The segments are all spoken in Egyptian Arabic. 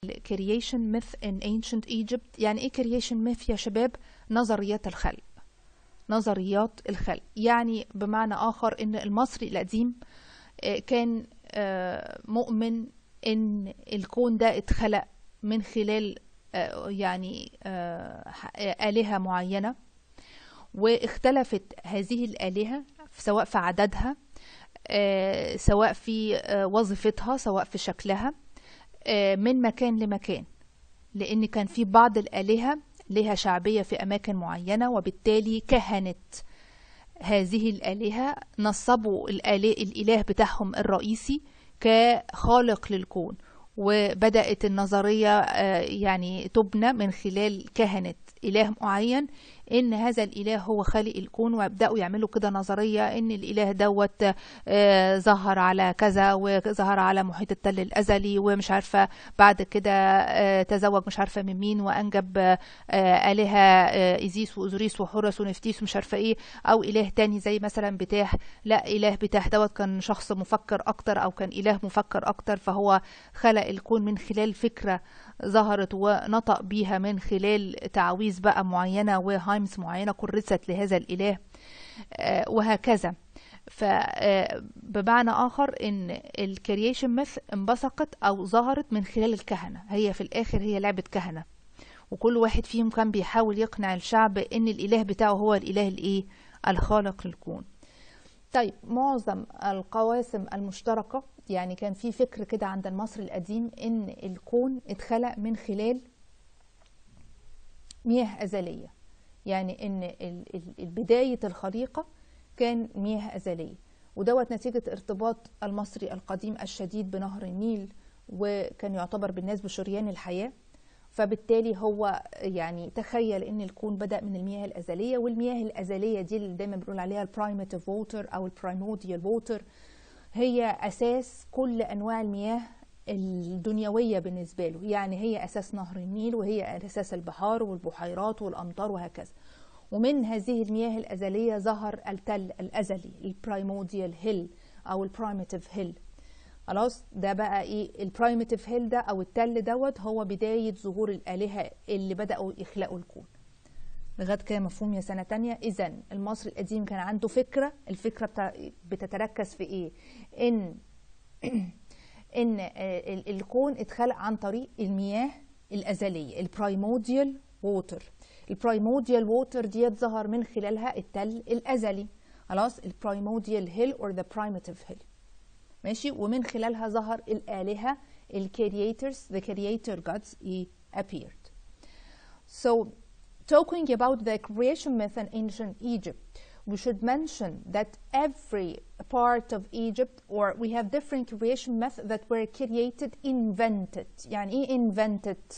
creation myth in ancient Egypt يعني ايه creation myth يا شباب نظريات الخلق نظريات الخلق يعني بمعنى آخر ان المصري القديم آه، كان آه، مؤمن ان الكون ده اتخلق من خلال آه، يعني آه، آلهة معينة واختلفت هذه الآلهة سواء في عددها آه، سواء في آه، وظيفتها سواء في شكلها آه، من مكان لمكان لأن كان في بعض الآلهة لها شعبية في أماكن معينة وبالتالي كهنة هذه الآلهة نصبوا الآله, الإله بتاعهم الرئيسي كخالق للكون وبدأت النظرية آه، يعني تبنى من خلال كهنة إله معين إن هذا الإله هو خالق الكون ويبدأوا يعملوا كده نظرية إن الإله دوت آه، ظهر على كذا وظهر على محيط التل الأزلي ومش عارفة بعد كده آه، تزوج مش عارفة من مين وأنجب آه، آلهة آه، إيزيس وأوزوريس وحورس ونفتيس ومش عارفة إيه أو إله تاني زي مثلا بتاح لا إله بتاح دوت كان شخص مفكر أكتر أو كان إله مفكر أكتر فهو خلق الكون من خلال فكرة ظهرت ونطق بيها من خلال تعاويذ بقى معينة وهايمز معينة كرست لهذا الإله آه، وهكذا فبمعنى آخر إن الكرييشن ميث انبثقت أو ظهرت من خلال الكهنة هي في الآخر هي لعبة كهنة وكل واحد فيهم كان بيحاول يقنع الشعب إن الإله بتاعه هو الإله الإيه الخالق للكون طيب معظم القواسم المشتركة يعني كان في فكر كده عند المصري القديم إن الكون اتخلق من خلال مياه أزلية يعني إن ال- ال- ال- بداية الخليقة كان مياه أزلية ودوت نتيجة ارتباط المصري القديم الشديد بنهر النيل وكان يعتبر بالناس بشريان الحياة فبالتالي هو يعني تخيل ان الكون بدأ من المياه الأزلية والمياه الأزلية دي اللي دايما بنقول عليها البرايمتيف ووتر أو البرايموديال ووتر هي أساس كل أنواع المياه الدنيوية بالنسبة له يعني هي أساس نهر النيل وهي أساس البحار والبحيرات والأمطار وهكذا ومن هذه المياه الأزلية ظهر التل الأزلي البرايموديال هيل أو البرايمتيف هيل خلاص ده بقى ايه البرايمتيف هيل ده او التل دوت هو بداية ظهور الآلهة اللي بدأوا يخلقوا الكون لغايه كده مفهوم يا سنه تانية اذا المصري القديم كان عنده فكره الفكره بتا... بتتركز في ايه ان ان آه، ال- الكون اتخلق عن طريق المياه الازليه البرايموديال ووتر البرايموديال ووتر ديت ظهر من خلالها التل الازلي خلاص البرايموديال هيل اور ذا برايمتيف هيل ماشي ومن خلالها ظهر الالهه الكرياتورز the creator gods he appeared So, talking about the creation myth in ancient Egypt, we should mention that every part of Egypt, or we have different creation myths that were created, invented. يعني إيه invented؟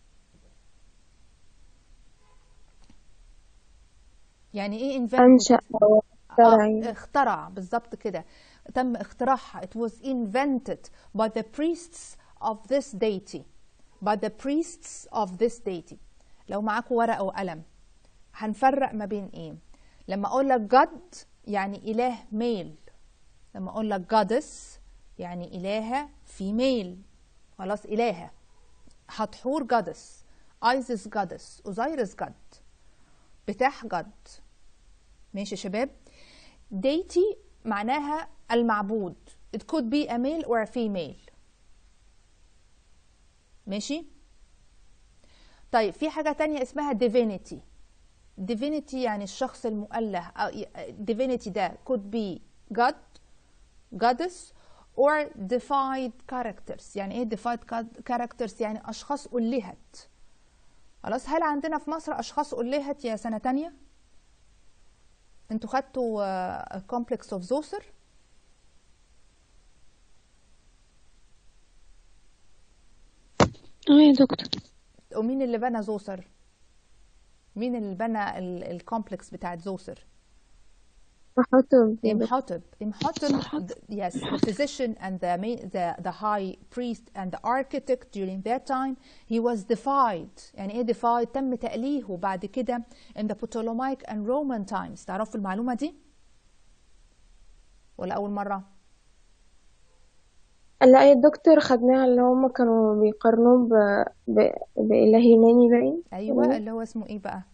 يعني إيه invented؟ أنشأ أو اخترع آه يعني. اخترع بالظبط كده تم اختراعها it was invented by the priests of this deity by the priests of this deity لو معاكم ورقة وقلم هنفرق ما بين ايه لما اقول لك God يعني اله ميل لما اقول لك goddess يعني الهة female خلاص الهة حتحور goddess ايزيس goddess اوزيرس god بتاح god ماشي يا شباب deity معناها المعبود it could be a male or a female ماشي طيب في حاجة تانية اسمها divinity divinity يعني الشخص المؤله أو divinity ده could be god goddess or defied characters يعني ايه defied characters يعني اشخاص ألهت خلاص هل عندنا في مصر اشخاص ألهت يا سنة تانية انتوا خدتوا كومبلكس اوف زوسر اه يا دكتور ومين اللي بنى زوسر مين اللي بنى الكومبلكس بتاعت زوسر محطوب يا دكتور Imhotep. Imhotep, th- yes, the physician and the, ma- the the high priest and the architect during that time, he was defied. يعني ايه defied؟ تم تأليهه بعد كده in the Ptolemaic and Roman times. تعرفوا المعلومة دي؟ ولا أول مرة؟ لا يا دكتور خدناها اللي هم كانوا بيقارنوه ب... ب... بإله يوناني باين ايوه اللي هو اسمه ايه بقى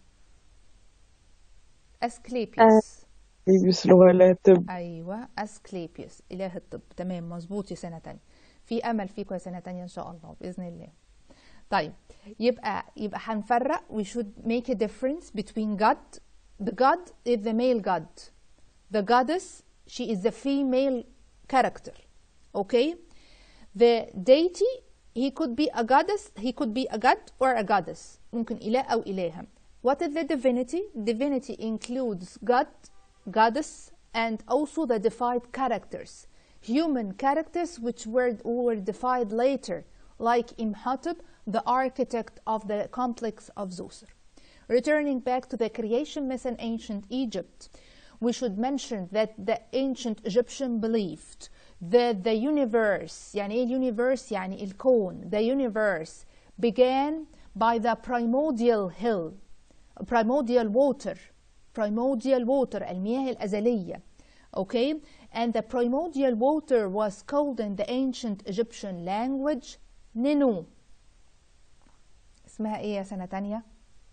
اسكليبيوس بس اللي هو لا طب ايوه اسكليبيوس اله الطب تمام مظبوط يا سنه تانية في امل فيكم يا سنه تانية ان شاء الله باذن الله طيب يبقى يبقى هنفرق we should make a difference between God the God is the male God the goddess she is the female character okay the deity he could be a goddess he could be a god or a goddess ممكن إله أو إلهة what is the divinity divinity includes God goddess and also the defied characters human characters which were, were defied later like Imhotep the architect of the complex of Zeus returning back to the creation myth in ancient Egypt we should mention that the ancient Egyptian believed that the universe يعني ايه universe يعني الكون the universe began by the primordial hill primordial water primordial water المياه الأزلية okay and the primordial water was called in the ancient Egyptian language نينو اسمها ايه يا سنة تانية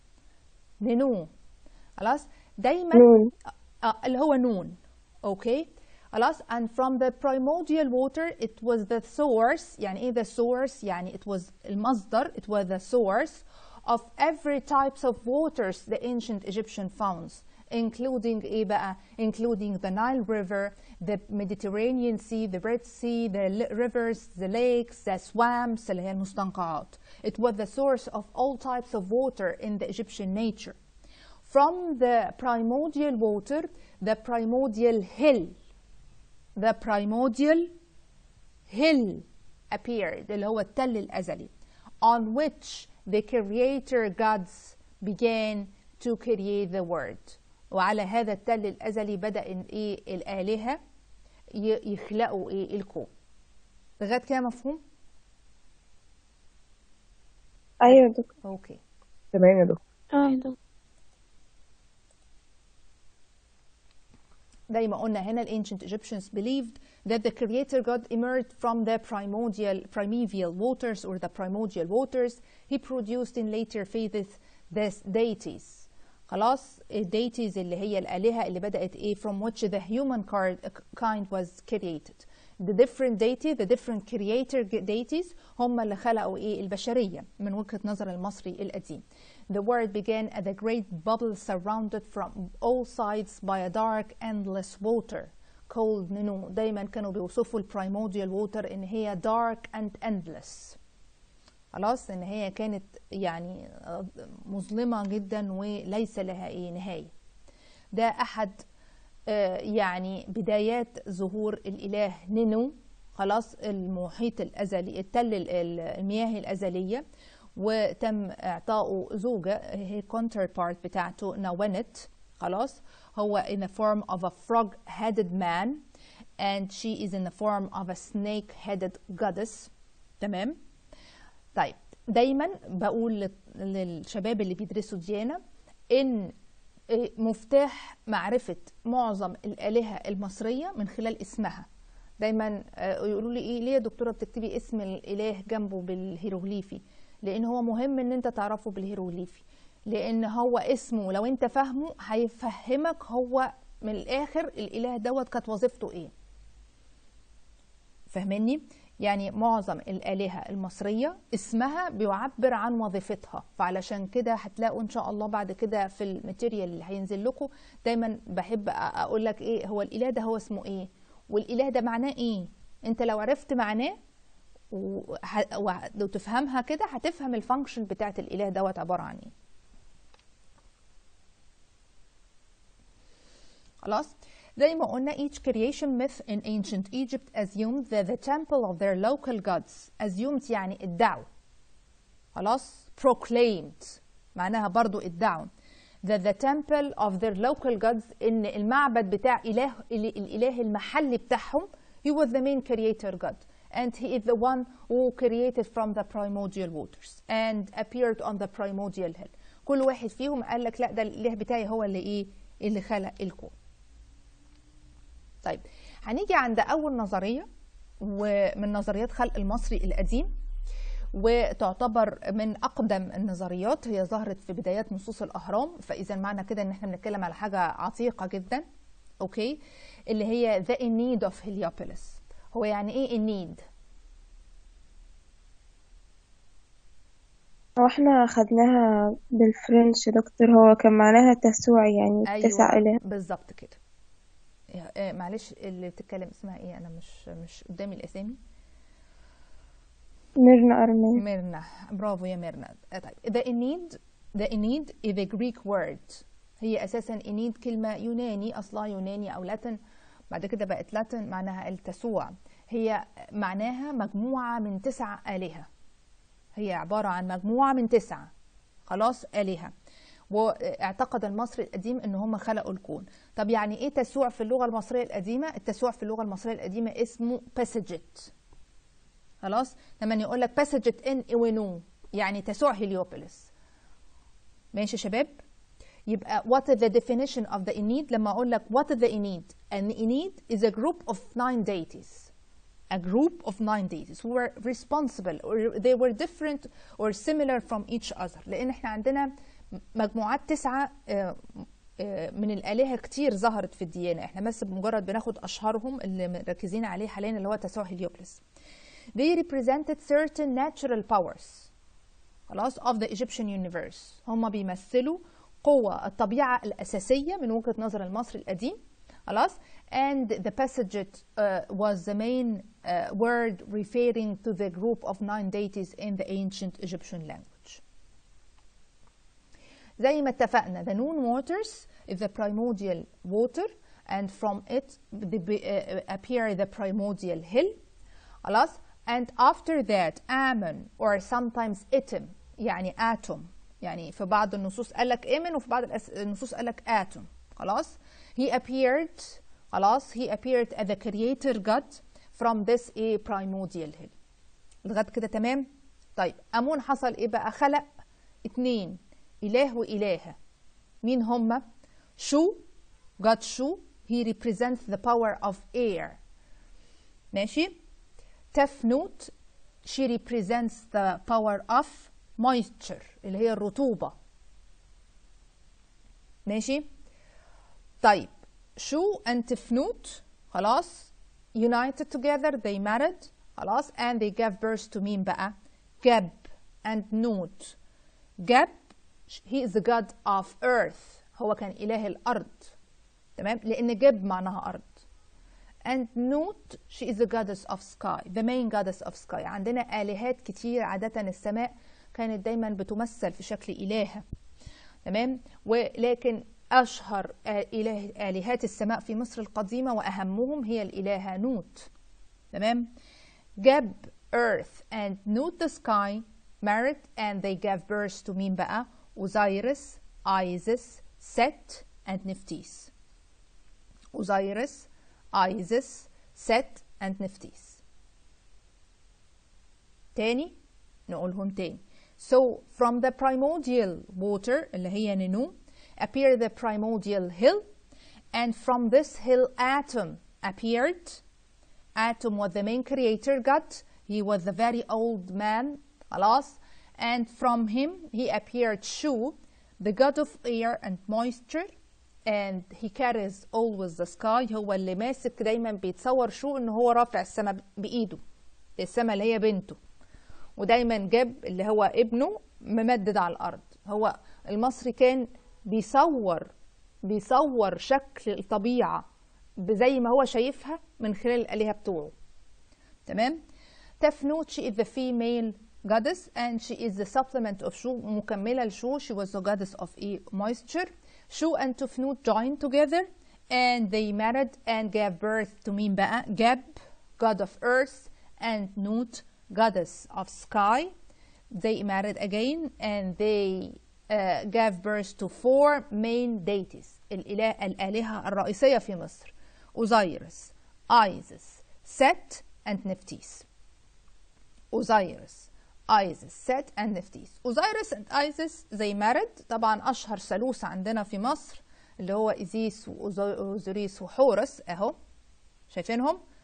نينو خلاص دايما نون آه اللي هو نون اوكي خلاص and from the primordial water it was the source يعني ايه the source يعني it was المصدر it was the source of every types of waters the ancient Egyptian found including ايه بقى including the Nile River the Mediterranean Sea the Red Sea the li- rivers the lakes the swamps اللي هي المستنقعات it was the source of all types of water in the Egyptian nature from the primordial water the primordial hill the primordial hill appeared اللي هو التل الأزلي on which the creator gods began to create the world وعلى هذا التل الأزلي بدأ إن إيه الآلهة ي- يخلقوا إيه الكون لغاية كده مفهوم؟ أيوة يا دكتور أوكي تمام يا دكتور اه يا دكتور زي ما قلنا هنا ال ancient Egyptians believed that the creator God emerged from the primordial primeval waters or the primordial waters he produced in later phases the deities خلاص ال deities اللي هي الآلهة اللي بدأت إيه from which the human card- kind was created the different deity the different creator deities هم اللي خلقوا إيه البشرية من وجهة نظر المصري القديم The world began as a great bubble surrounded from all sides by a dark endless water called Ninu دايما كانوا بيوصفوا البريموديال ووتر ان هي dark and endless خلاص ان هي كانت يعني مظلمة جدا وليس لها ايه نهاية ده احد آه، يعني بدايات ظهور الاله نينو خلاص المحيط الازلي التل ال- ال- المياه الازليه وتم اعطائه زوجه هي counterpart بتاعته ناونت خلاص هو in the form of a frog headed man and she is in the form of a snake headed goddess تمام طيب دايما بقول لل- للشباب اللي بيدرسوا ديانة ان إيه، مفتاح معرفة معظم الآلهة المصرية من خلال اسمها دايما آه، يقولوا لي ايه ليه يا دكتورة بتكتبي اسم الإله جنبه بالهيروغليفي لأن هو مهم ان انت تعرفه بالهيروغليفي لأن هو اسمه لو انت فاهمه هيفهمك هو من الآخر الإله دوت كانت وظيفته ايه فاهمني يعني معظم الآلهة المصرية اسمها بيعبر عن وظيفتها فعلشان كده هتلاقوا إن شاء الله بعد كده في الماتيريال اللي هينزل لكم دايما بحب أ- أقول لك إيه هو الإله ده هو اسمه إيه والإله ده معناه إيه أنت لو عرفت معناه وه- وه- لو تفهمها كده هتفهم الفانكشن بتاعت الإله دوت عبارة عن إيه خلاص زي ما قلنا each creation myth in ancient Egypt assumed that the temple of their local gods assumed يعني ادعوا خلاص proclaimed معناها برضو ادعوا that the temple of their local gods ان المعبد بتاع اله الاله المحلي بتاعهم he was the main creator god and he is the one who created from the primordial waters and appeared on the primordial hill كل واحد فيهم قال لك لا ده الاله بتاعي هو اللي ايه اللي خلق الكون طيب هنيجي عند اول نظريه ومن نظريات خلق المصري القديم وتعتبر من اقدم النظريات هي ظهرت في بدايات نصوص الاهرام فاذا معنى كده ان احنا بنتكلم على حاجه عتيقه جدا اوكي اللي هي the need of Heliopolis هو يعني ايه النيد هو احنا خدناها بالفرنش يا دكتور هو كان معناها تسوع يعني تسع إله بالظبط كده يا- آه، معلش اللي بتتكلم اسمها ايه انا مش مش قدامي الاسامي ميرنا أرمين ميرنا برافو يا ميرنا آه، طيب the Aeneid the Aeneid is a Greek word هي اساسا Aeneid كلمه يوناني اصلها يوناني او لاتن بعد كده بقت لاتن معناها التسوع هي معناها مجموعه من تسع الهه هي عباره عن مجموعه من تسعه خلاص الهه واعتقد المصري القديم ان هم خلقوا الكون طب يعني ايه تسوع في اللغه المصريه القديمه التسوع في اللغه المصريه القديمه اسمه باسجت خلاص لما يقول لك باسجت ان ايوينو يعني تسوع هيليوبوليس ماشي يا شباب يبقى what is the definition of the Aeneid لما اقول لك what is the Aeneid an Aeneid is a group of nine deities a group of nine deities who were responsible or they were different or similar from each other لان احنا عندنا مجموعات تسعة آه، آه، من الآلهة كتير ظهرت في الديانة احنا بس بمجرد بناخد أشهرهم اللي مركزين عليه حاليا اللي هو تسوع هيليوبلس they represented certain natural powers خلاص of the Egyptian universe هم بيمثلوا قوة الطبيعة الأساسية من وجهة نظر المصري القديم خلاص and the passage uh, was the main uh, word referring to the group of nine deities in the ancient Egyptian language زي ما اتفقنا the known waters is the primordial water and from it the, uh, appear the primordial hill خلاص and after that Ammon or sometimes Itim يعني atom يعني في بعض النصوص قال لك إيمن وفي بعض الأس- النصوص قال لك atom خلاص he appeared خلاص he appeared as the creator God from this a primordial hill لغايه كده تمام طيب امون حصل ايه بقى خلق اتنين اله والهه مين هما شو God شو he represents the power of air ماشي تفنوت she represents the power of moisture اللي هي الرطوبة ماشي طيب شو and تفنوت خلاص united together they married خلاص and they gave birth to مين بقى جب and نوت جب he is the god of earth هو كان إله الأرض تمام لأن جب معناها أرض and Nut she is the goddess of sky the main goddess of sky عندنا آلهات كتير عادة السماء كانت دايما بتمثل في شكل إلهة تمام ولكن أشهر إله آلهات السماء في مصر القديمة وأهمهم هي الإلهة نوت تمام جاب earth and Nut the sky married and they gave birth to مين بقى Osiris Isis Set and Nephthys Osiris Isis, Set and Nephthys. تاني نقولهم تاني. So from the primordial water اللي هي نينو appeared the primordial hill and from this hill Atom appeared. Atom was the main creator god. He was the very old man خلاص and from him he appeared Shu the god of air and moisture and he carries always the sky هو اللي ماسك دايما بيتصور شو ان هو رافع السماء بايده السماء اللي هي بنته ودايما جاب اللي هو ابنه ممدد على الارض هو المصري كان بيصور بيصور شكل الطبيعه زي ما هو شايفها من خلال الالهه بتوعه تمام تفنوت she is the female goddess and she is the supplement of شو مكمله لشو she was the goddess of moisture Shu and Tufnut joined together and they married and gave birth to مين بقى Geb god of earth and Nut goddess of sky they married again and they uh, gave birth to four main deities الإله الآلهة الرئيسية في مصر Osiris, Isis, Set and Nephthys Osiris, Isis, Set and Nephthys. Osiris and Isis they married طبعا أشهر ثالوث عندنا في مصر اللي هو إيزيس وأوزوريس وحورس أهو شايفينهم؟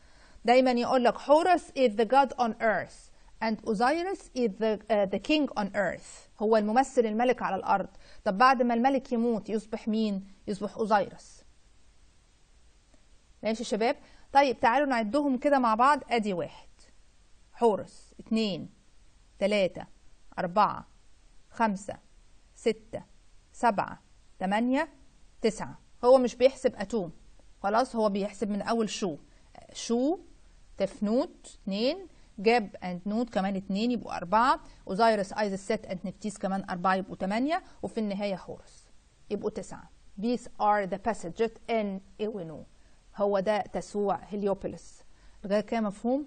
دايما يقول لك Horus is the god on earth and Osiris is the, uh, the king on earth هو الممثل الملك على الأرض طب بعد ما الملك يموت يصبح مين؟ يصبح أوزيرس ماشي يا شباب طيب تعالوا نعدهم كده مع بعض ادي واحد حورس اتنين تلاتة أربعة خمسة ستة سبعة تمانية تسعة هو مش بيحسب أتوم خلاص هو بيحسب من أول شو شو تفنوت اتنين جاب اند نوت كمان اتنين يبقوا أربعة وزايرس ايزس ست اند نفتيس كمان أربعة يبقوا تمانية وفي النهاية هورس يبقوا تسعة These are the passages in Ewino هو ده تسوع هليوبوليس لغاية كده مفهوم؟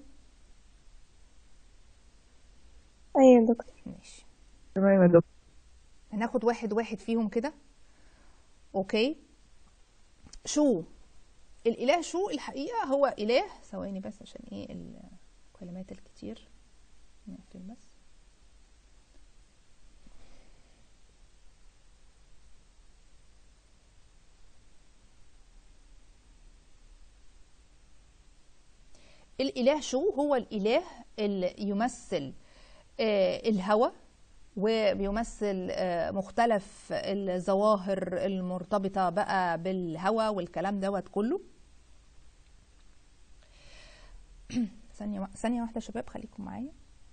أيوة يا دكتور ماشي تمام يا دكتور هناخد واحد واحد فيهم كده اوكي شو الاله شو الحقيقه هو اله ثواني بس عشان ايه الكلمات الكتير نقفل بس الاله شو هو الاله اللي يمثل آه، الهوى وبيمثل آه، مختلف الظواهر المرتبطة بقى بالهوى والكلام دوت كله ثانية ثانية واحدة يا شباب خليكم معايا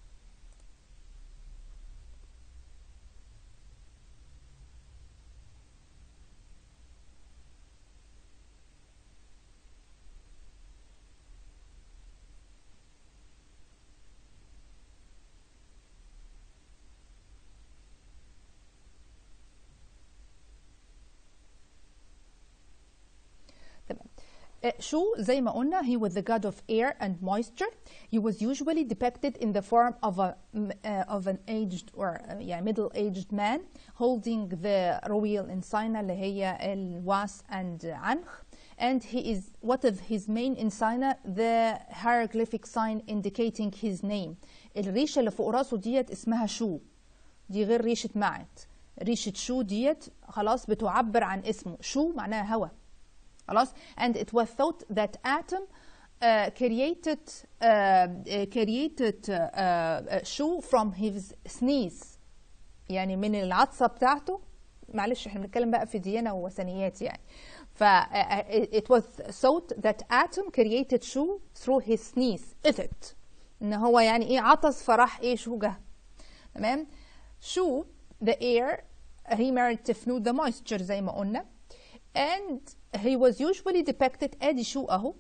تمام آه، شو زي ما قلنا he was the god of air and moisture he was usually depicted in the form of a m- uh, of an aged or uh, يعني middle aged man holding the royal insignia اللي هي الواس and عنخ and he is what of his main insignia the hieroglyphic sign indicating his name الريشه اللي فوق راسه ديت اسمها شو دي غير ريشه معت ريشه شو ديت خلاص بتعبر عن اسمه شو معناها هوا خلاص and it was thought that atom uh, created uh, uh, created uh, uh, shoe from his sneeze يعني من العطسة بتاعته معلش احنا بنتكلم بقى في ديانة ووثنيات يعني ف uh, it was thought that atom created shoe through his sneeze is it ان هو يعني ايه عطس فراح ايه شو جه تمام شو the air he married تفنود the moisture زي ما قلنا and he was usually depicted ادي شو اهو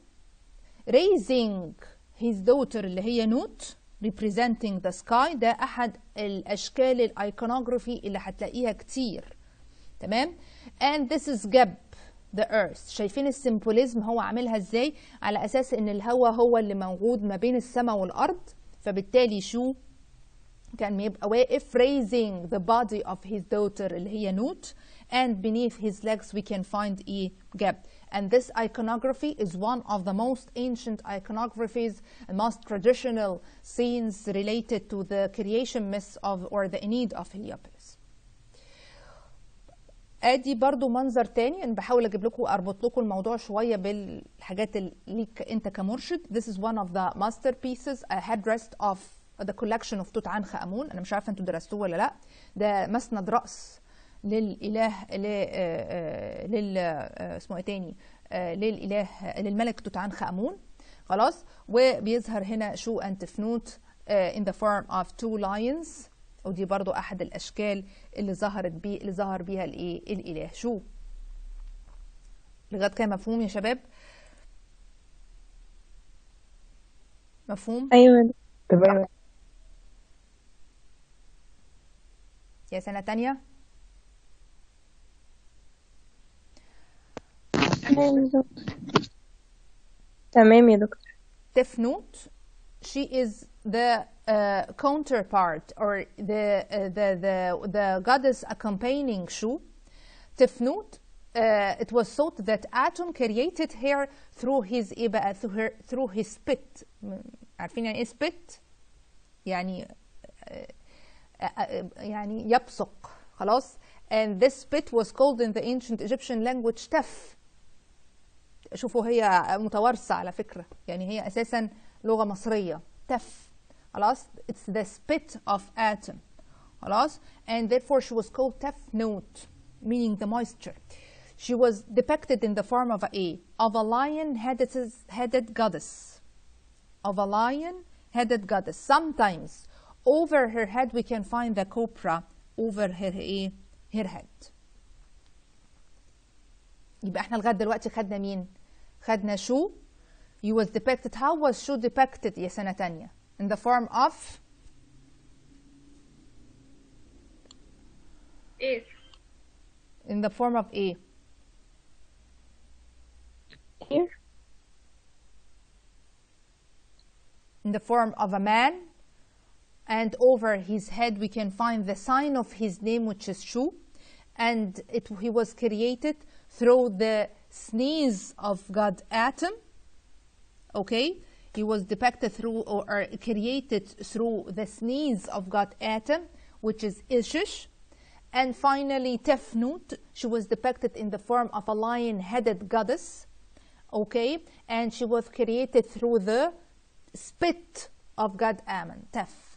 raising his daughter اللي هي نوت representing the sky ده احد الاشكال الايكونوغرافي اللي هتلاقيها كتير تمام and this is جب the earth شايفين السيمبوليزم هو عاملها ازاي على اساس ان الهواء هو اللي موجود ما بين السماء والارض فبالتالي شو كان يبقى واقف raising the body of his daughter اللي هي نوت and beneath his legs we can find a gap and this iconography is one of the most ancient iconographies and most traditional scenes related to the creation myths of or the Aeneid of Heliopolis ادي برضو منظر تاني انا بحاول اجيب لكم اربط لكم الموضوع شويه بالحاجات اللي ليك انت كمرشد this is one of the masterpieces a headrest of the collection of توت عنخ امون انا مش عارفه انتوا درستوه ولا لا ده مسند راس للاله ل آه، لل آه، اسمه ايه تاني آه، للاله للملك توت عنخ امون خلاص وبيظهر هنا شو ان تفنوت in the form of two lions ودي برضو احد الاشكال اللي ظهرت بيه اللي ظهر بيها الايه الاله شو لغايه كده مفهوم يا شباب مفهوم أيوة يا دكتور. تمام يا سنه تانية تمام يا دكتور تمام يا دكتور تفنوت she is the uh, counterpart or the, uh, the the the goddess accompanying Shu. Tefnut, uh, it was thought that Atom created her through his إيه بقى through, her, through his spit. م- عارفين يعني ايه spit؟ يعني آه، آه، آه، يعني يبصق خلاص and this spit was called in the ancient Egyptian language tef شوفوا هي متوارثة على فكرة يعني هي أساسا لغة مصرية تف خلاص it's the spit of atom خلاص and therefore she was called Tefnut meaning the moisture she was depicted in the form of a of a lion headed headed goddess of a lion headed goddess sometimes over her head we can find the cobra over her a her head يبقى احنا لغايه دلوقتي خدنا مين خدنا شو he was depicted how was شو depicted يا سنه تانية in the form of ايه in the form of a here in the form of a man and over his head we can find the sign of his name which is shu and it, he was created through the sneeze of god atom okay he was depicted through or, or created through the sneeze of god atom which is ishish and finally tefnut she was depicted in the form of a lion-headed goddess okay and she was created through the spit of god ammon tef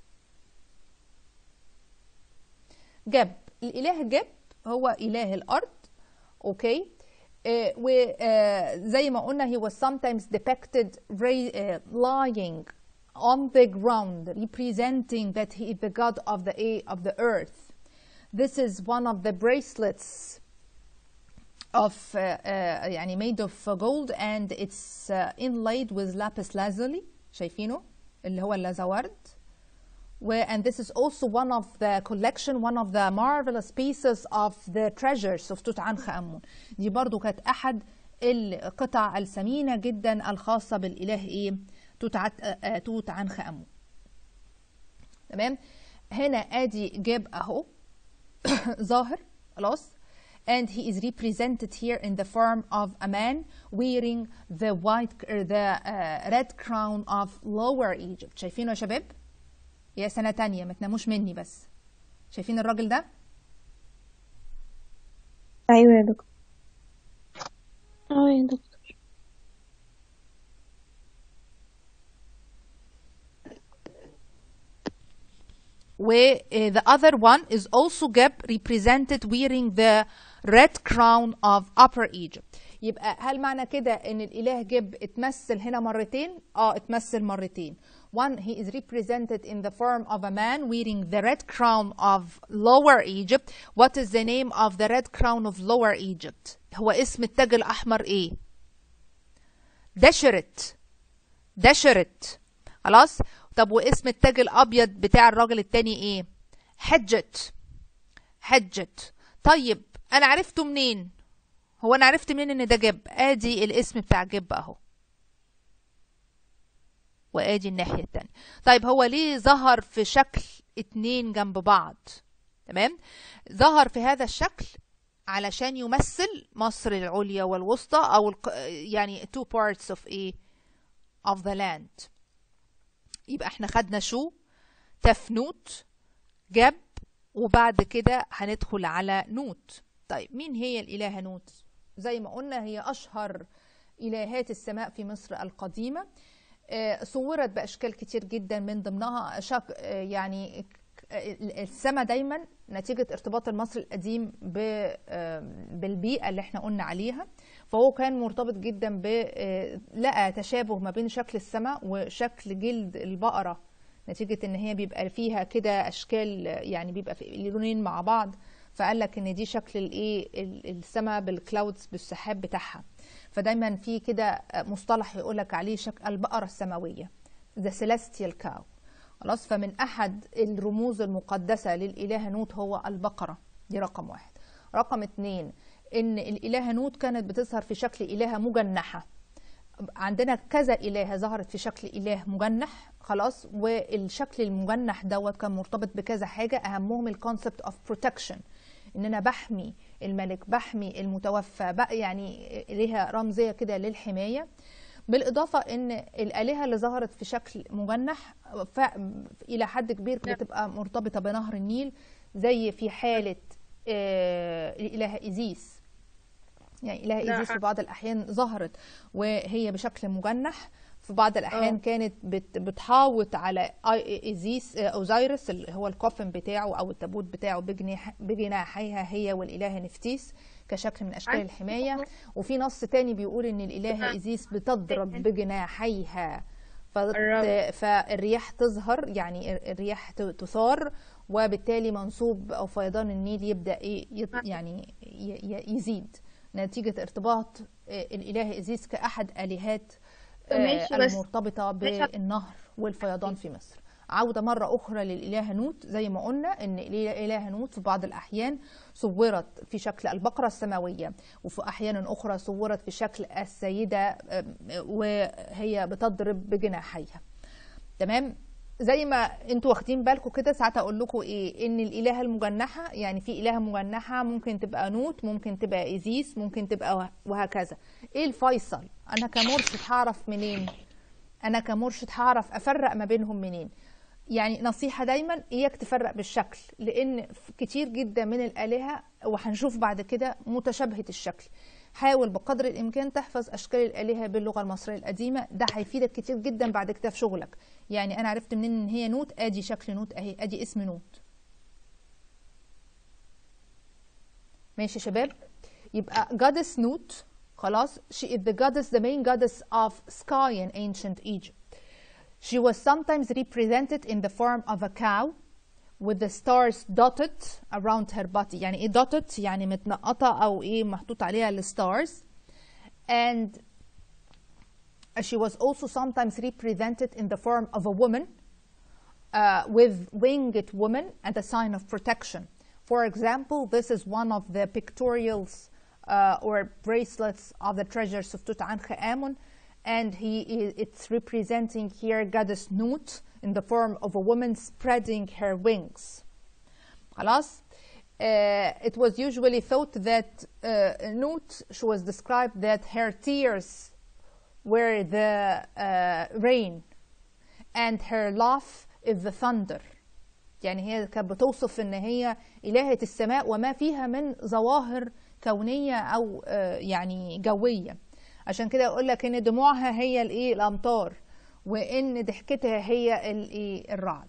جب الاله جب هو اله الارض اوكي آه، وزي ما قلنا he was sometimes depicted ra- uh, lying on the ground representing that he is the god of the a- of the earth this is one of the bracelets of uh, uh, يعني made of gold and it's uh, inlaid with lapis lazuli شايفينه اللي هو اللازورد where, and this is also one of the collection one of the marvelous pieces of the treasures of Tutankhamun دي برضو كانت أحد القطع الثمينة جدا الخاصة بالإله إيه توت عت- آه، آه، توت عنخ آمون تمام هنا ادي جاب اهو ظاهر خلاص and he is represented here in the form of a man wearing the white uh, the uh, red crown of lower Egypt شايفينه يا شباب يا سنة تانية ما تناموش مني بس شايفين الراجل ده ايوه يا دكتور اه يا دكتور where uh, the other one is also Geb represented wearing the red crown of Upper Egypt يبقى هل معنى كده ان الاله جب اتمثل هنا مرتين اه اتمثل مرتين one he is represented in the form of a man wearing the red crown of lower Egypt what is the name of the red crown of lower Egypt هو اسم التاج الاحمر ايه دشرت دشرت خلاص طب واسم التاج الابيض بتاع الراجل التاني ايه حجت حجت طيب انا عرفته منين هو انا عرفت منين ان ده جب ادي الاسم بتاع جب اهو وادي الناحية التانية طيب هو ليه ظهر في شكل اتنين جنب بعض تمام ظهر في هذا الشكل علشان يمثل مصر العليا والوسطى او الق- يعني two parts of a of the land يبقى احنا خدنا شو تفنوت جب وبعد كده هندخل على نوت طيب مين هي الإلهة نوت زي ما قلنا هي أشهر إلهات السماء في مصر القديمة آه، صورت بأشكال كتير جدا من ضمنها شك آه، يعني السماء دايما نتيجة ارتباط المصري القديم ب- آه، بالبيئة اللي احنا قلنا عليها فهو كان مرتبط جدا ب آه، لقى تشابه ما بين شكل السماء وشكل جلد البقرة نتيجة ان هي بيبقى فيها كده اشكال آه، يعني بيبقى في لونين مع بعض فقال لك ان دي شكل الايه ال- السماء بالكلاودز بالسحاب بتاعها فدايما في كده مصطلح يقول لك عليه شكل البقرة السماوية the celestial cow خلاص فمن احد الرموز المقدسة للإله نوت هو البقرة دي رقم واحد رقم اتنين ان الإله نوت كانت بتظهر في شكل إلهة مجنحة عندنا كذا إلهة ظهرت في شكل إله مجنح خلاص والشكل المجنح دوت كان مرتبط بكذا حاجة أهمهم الكونسبت اوف بروتكشن ان انا بحمي الملك بحمي المتوفى بقى يعني ليها رمزيه كده للحمايه بالاضافه ان الالهه اللي ظهرت في شكل مجنح ف... الى حد كبير بتبقى مرتبطه بنهر النيل زي في حاله آه، الاله ايزيس يعني إله لا. إيزيس في بعض الأحيان ظهرت وهي بشكل مجنح في بعض الأحيان آه. كانت بت بتحاوط على آي- إيزيس آه، أوزيرس اللي هو الكوفن بتاعه أو التابوت بتاعه بجناح بجناحيها هي والإله نفسيس كشكل من أشكال عايز- الحماية وفي نص تاني بيقول إن الإله إيزيس بتضرب بجناحيها فت- الرب. فالرياح تظهر يعني الرياح ت- تثار وبالتالي منسوب او فيضان النيل يبدا ايه يط- يعني ي- ي- يزيد نتيجه ارتباط آه، الاله ازيس كاحد الهات آه، ماشي، بس- المرتبطه بالنهر والفيضان في مصر عودة مرة أخرى للإله نوت زي ما قلنا إن الإله نوت في بعض الأحيان صورت في شكل البقرة السماوية وفي أحيان أخرى صورت في شكل السيدة آم، وهي بتضرب بجناحيها تمام زي ما انتوا واخدين بالكم كده ساعات اقول لكم ايه ان الالهه المجنحه يعني في الهه مجنحه ممكن تبقى نوت ممكن تبقى ايزيس ممكن تبقى وه- وهكذا ايه الفيصل انا كمرشد هعرف منين انا كمرشد هعرف افرق ما بينهم منين يعني نصيحة دايما اياك تفرق بالشكل لان كتير جدا من الالهة وهنشوف بعد كده متشابهة الشكل حاول بقدر الامكان تحفظ اشكال الالهة باللغة المصرية القديمة ده هيفيدك كتير جدا بعد كده في شغلك يعني انا عرفت منين ان هي نوت ادي شكل نوت اهي ادي اسم نوت ماشي يا شباب يبقى goddess نوت خلاص she is the goddess the main goddess of sky in ancient Egypt She was sometimes represented in the form of a cow with the stars dotted around her body يعني ايه dotted يعني متنقطة او ايه محطوط عليها الستارز and she was also sometimes represented in the form of a woman uh, with winged woman and a sign of protection. For example, this is one of the pictorials uh, or bracelets of the treasures of Tutankhamun, and he i- it's representing here goddess Nut in the form of a woman spreading her wings. خلاص uh, it was usually thought that uh, Nut she was described that her tears were the uh, rain and her laugh is the thunder يعني هي كانت بتوصف ان هي إلهة السماء وما فيها من ظواهر كونية او آه، يعني جوية عشان كده اقول لك ان دموعها هي الايه الامطار وان ضحكتها هي الايه الرعد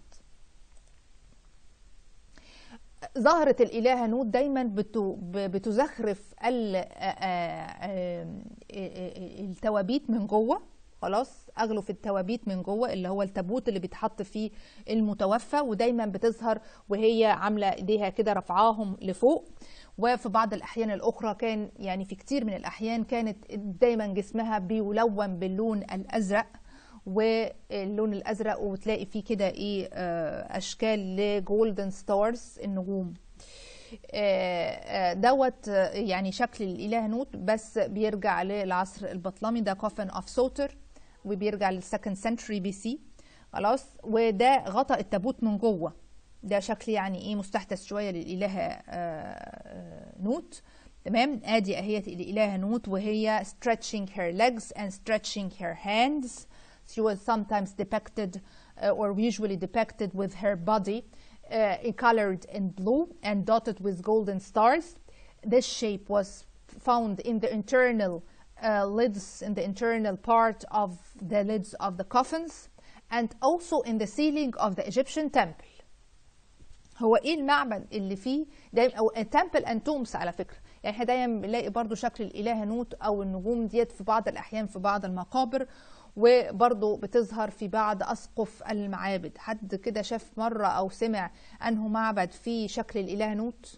ظهرت الإلهة نوت دايما بتو- ب- بتزخرف ال- آ- آ- آ- التوابيت من جوه خلاص اغلف التوابيت من جوه اللي هو التابوت اللي بيتحط فيه المتوفى ودايما بتظهر وهي عامله ايديها كده رفعاهم لفوق وفي بعض الاحيان الاخرى كان يعني في كتير من الاحيان كانت دايما جسمها بيلون باللون الازرق واللون الازرق وتلاقي فيه كده ايه آه، اشكال لجولدن ستارز النجوم آه، آه، دوت آه، يعني شكل الاله نوت بس بيرجع للعصر البطلمي ده كوفن اوف سوتر وبيرجع للسكند سنتري بي سي خلاص وده غطى التابوت من جوه ده شكل يعني ايه مستحدث شويه للالهه آه، آه، نوت تمام ادي اهيت الالهه نوت وهي stretching her legs and stretching her hands she was sometimes depicted uh, or usually depicted with her body uh, colored in blue and dotted with golden stars. This shape was found in the internal uh, lids, in the internal part of the lids of the coffins, and also in the ceiling of the Egyptian temple. هو ايه المعبد اللي فيه دايما او تمبل اند تومس على فكره يعني احنا دايما بنلاقي برضو شكل الاله نوت او النجوم ديت في بعض الاحيان في بعض المقابر وبرضو بتظهر في بعض اسقف المعابد حد كده شاف مره او سمع انه معبد فيه شكل الاله نوت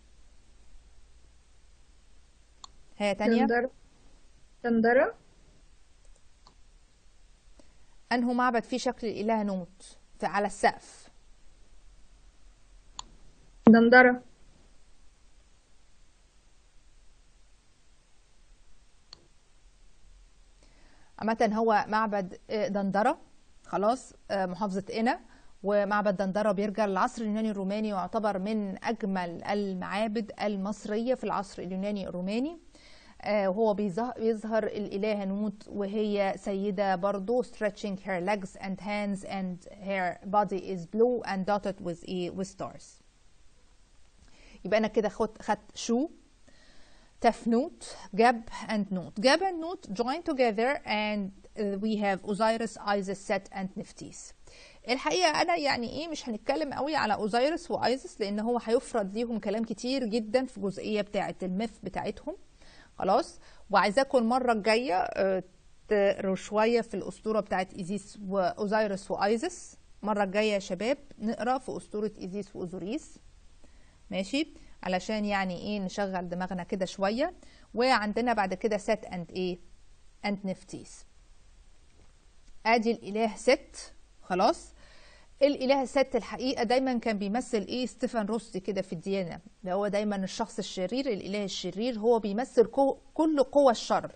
هي تانية دندرة دندرة انه معبد فيه شكل الاله نوت في على السقف دندرة عامة هو معبد آه، دندرة خلاص آه، محافظة قنا ومعبد دندرة بيرجع للعصر اليوناني الروماني ويعتبر من أجمل المعابد المصرية في العصر اليوناني الروماني آه، وهو بيظه- بيظهر الإله نوت وهي سيدة برضو stretching her legs and hands and her body is blue and dotted with, a- with stars يبقى أنا كده خدت خدت شو Tefnut, Geb and Nut. Geb and Nut join together and uh, we have Osiris, Isis, Set and Nephthys. الحقيقة أنا يعني إيه مش هنتكلم قوي على أوزيرس وأيزس لأن هو هيفرض ليهم كلام كتير جدا في جزئية بتاعة الميث بتاعتهم خلاص وعايزاكم المرة الجاية آه، تقروا شوية في الأسطورة بتاعة إيزيس وأوزيرس وأيزس المرة الجاية يا شباب نقرا في أسطورة إيزيس وأوزوريس ماشي علشان يعني ايه نشغل دماغنا كده شويه وعندنا بعد كده ست اند ايه اند نفتيس ادي الاله ست خلاص الاله ست الحقيقه دايما كان بيمثل ايه ستيفان روسي كده في الديانه اللي هو دايما الشخص الشرير الاله الشرير هو بيمثل كو- كل قوى الشر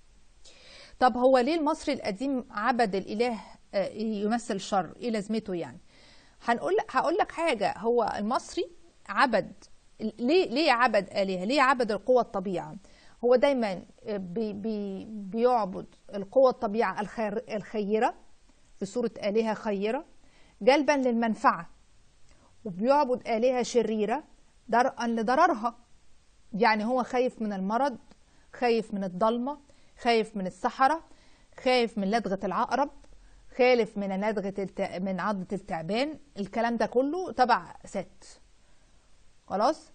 طب هو ليه المصري القديم عبد الاله آه، يمثل شر ايه لازمته يعني هنقول هقول لك حاجه هو المصري عبد ليه ليه عبد الهه ليه عبد القوى الطبيعه هو دايما بي بي بيعبد القوى الطبيعه الخير الخيره في صوره الهه خيره جلبا للمنفعه وبيعبد الهه شريره درءا لضررها يعني هو خايف من المرض خايف من الضلمه خايف من السحره خايف من لدغه العقرب خايف من لدغه الت... من عضه التعبان الكلام ده كله تبع ست خلاص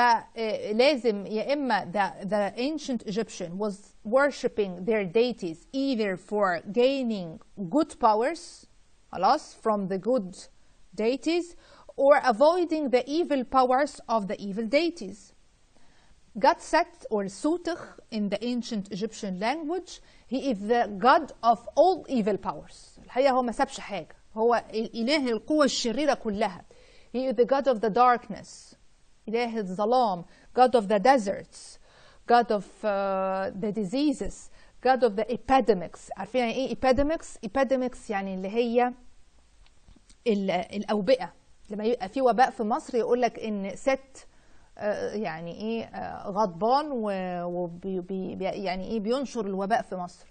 فلازم يا اما the, the ancient Egyptian was worshipping their deities either for gaining good powers خلاص from the good deities or avoiding the evil powers of the evil deities God Set or Sutukh in the ancient Egyptian language he is the god of all evil powers الحقيقة هو ما سابش حاجة هو الإله القوى الشريرة كلها he is the god of the darkness إله الظلام God of the deserts God of uh, the diseases God of the epidemics عارفين يعني ايه epidemics epidemics يعني اللي هي ال- الأوبئة لما يبقى في وباء في مصر يقول لك إن ست آه، يعني ايه آه، غضبان وبي يعني ايه بينشر الوباء في مصر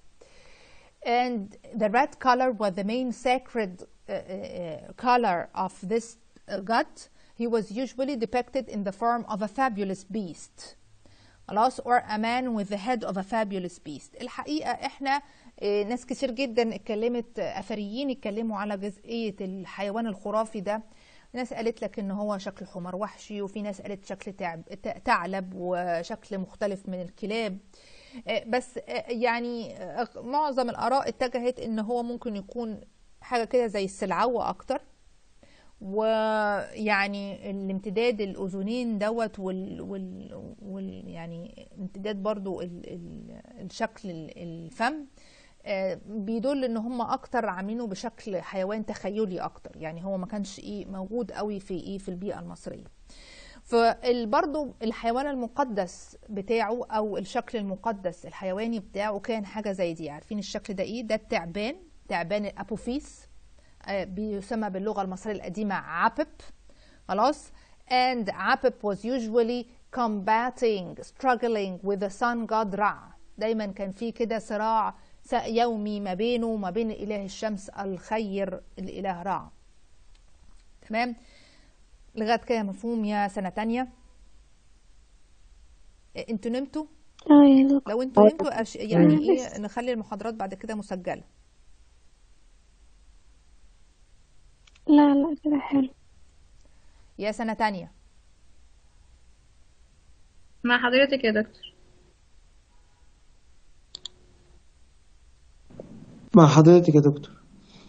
and the red color was the main sacred uh, uh, color of this uh, god. He was usually depicted in the form of a fabulous beast. خلاص or a man with the head of a fabulous beast. الحقيقة احنا آه، ناس كتير جدا اتكلمت آه، اثريين اتكلموا على جزئية الحيوان الخرافي ده ناس قالت لك ان هو شكل حمار وحشي وفي ناس قالت شكل تعب ثعلب وشكل مختلف من الكلاب آه، بس آه، يعني آه، معظم الاراء اتجهت ان هو ممكن يكون حاجه كده زي السلعوه اكتر ويعني الامتداد الاذنين دوت وال, وال, وال يعني امتداد برضو ال ال الشكل ال- الفم آه، بيدل ان هم اكتر عاملينه بشكل حيوان تخيلي اكتر يعني هو ما كانش ايه موجود قوي في ايه في البيئه المصريه فبرضه الحيوان المقدس بتاعه او الشكل المقدس الحيواني بتاعه كان حاجه زي دي عارفين الشكل ده ايه ده التعبان تعبان الابوفيس آه، بيسمى باللغه المصريه القديمه عبب خلاص and عبب was usually combating struggling with the sun god Ra دايما كان في كده صراع س- يومي ما بينه وما بين اله الشمس الخير الاله رع تمام لغايه كده مفهوم يا سنه تانية إيه، انتوا نمتوا اه يا دكتور لو انتوا نمتوا أش... يعني ايه نخلي المحاضرات بعد كده مسجله لا لا كده حلو يا سنه تانية مع حضرتك يا دكتور مع حضرتك يا دكتور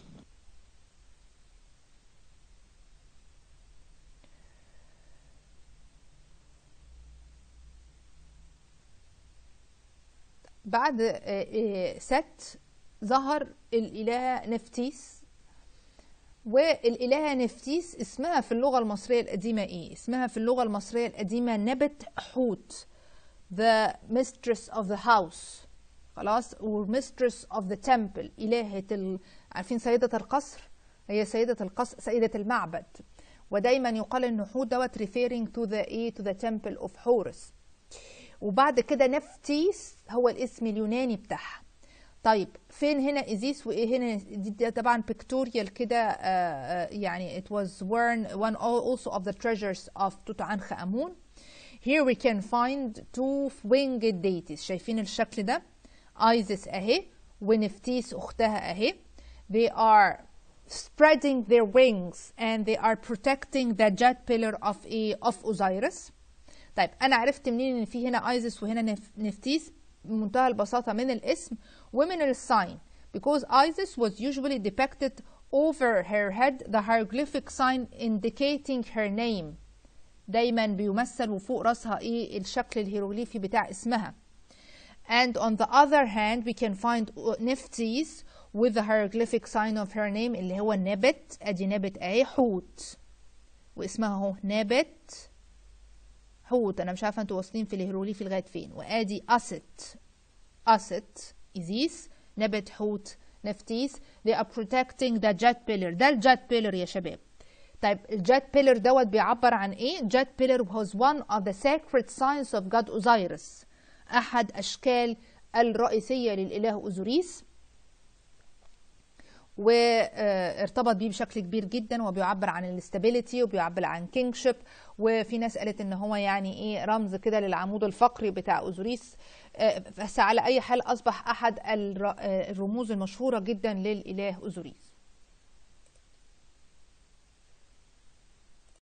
بعد آه، آه، ست ظهر الإله نفتيس والإلهة نفتيس اسمها في اللغة المصرية القديمة إيه؟ اسمها في اللغة المصرية القديمة نبت حوت the mistress of the house خلاص و mistress of the temple إلهة ال... عارفين سيدة القصر هي سيدة القصر سيدة المعبد ودايما يقال ان حوت دوت referring to the ايه to the temple of Horus وبعد كده نفتيس هو الاسم اليوناني بتاعها طيب فين هنا ازيس وايه هنا دي ده طبعا بيكتوريال كده آه، آه، يعني it was worn one also of the treasures of توت عنخ امون here we can find two winged deities شايفين الشكل ده ايزيس اهي ونفتيس اختها اهي they are spreading their wings and they are protecting the jet pillar of a of Osiris طيب انا عرفت منين ان في هنا ايزيس وهنا نف- نفتيس بمنتهى البساطه من الاسم ومن الساين because Isis was usually depicted over her head the hieroglyphic sign indicating her name دايما بيمثل وفوق راسها ايه الشكل الهيروغليفي بتاع اسمها and on the other hand we can find Nephthys with the hieroglyphic sign of her name اللي هو نبت ادي نبت اهي حوت واسمها اهو نبت حوت انا مش عارفه انتوا واصلين في الهيروغليفي لغايه فين وادي اسيت اسيت ازيس نبت حوت نفتيس they are protecting the jet pillar ده الجت بيلر يا شباب طيب الجت بيلر دوت بيعبر عن ايه جت بيلر was one of the sacred signs of god Osiris احد اشكال الرئيسيه للاله اوزوريس وارتبط بيه بشكل كبير جدا وبيعبر عن الاستابيليتي وبيعبر عن كينجشيب وفي ناس قالت ان هو يعني ايه رمز كده للعمود الفقري بتاع اوزوريس آه، بس على اي حال اصبح احد الر- آه، الرموز المشهوره جدا للاله اوزوريس